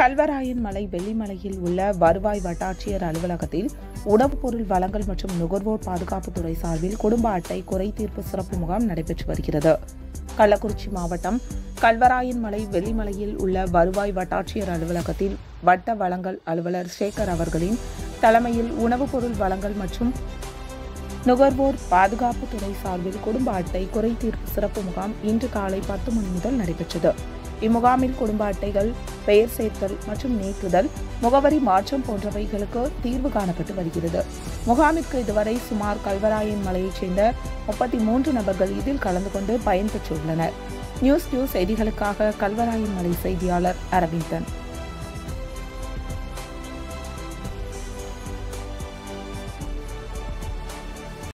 கல்வராயன் மலை வெள்ளிமலையில் உள்ள வருவாய் வட்டாட்சியர் அலுவலகத்தில் உணவுப் பொருள் வழங்கல் மற்றும் நுகர்வோர் பாதுகாப்புத்துறை சார்பில் குடும்ப அட்டை குறை தீர்ப்பு சிறப்பு முகாம் நடைபெற்று வருகிறது கள்ளக்குறிச்சி மாவட்டம் கல்வராயன் மலை வெள்ளிமலையில் உள்ள வருவாய் வட்டாட்சியர் அலுவலகத்தில் வட்ட வழங்கல் அலுவலர் சேகர் அவர்களின் தலைமையில் உணவுப் பொருள் வழங்கல் மற்றும் நுகர்வோர் பாதுகாப்புத்துறை சார்பில் குடும்ப அட்டை குறை தீர்ப்பு சிறப்பு முகாம் இன்று காலை பத்து மணி முதல் நடைபெற்றது இம்முகாமில் குடும்ப அட்டைகள் பெயர் சேர்த்தல் மற்றும் நீக்குதல் முகவரி மாற்றம் போன்றவைகளுக்கு தீர்வு காணப்பட்டு வருகிறது முகாமிற்கு இதுவரை சுமார் கல்வராயன் மலையைச் சேர்ந்த முப்பத்தி மூன்று நபர்கள் இதில் கலந்து கொண்டு பயன்பெற்றுள்ளனர் நியூஸ் நியூஸ் செய்திகளுக்காக கல்வராயன் மலை செய்தியாளர் அரவிந்தன்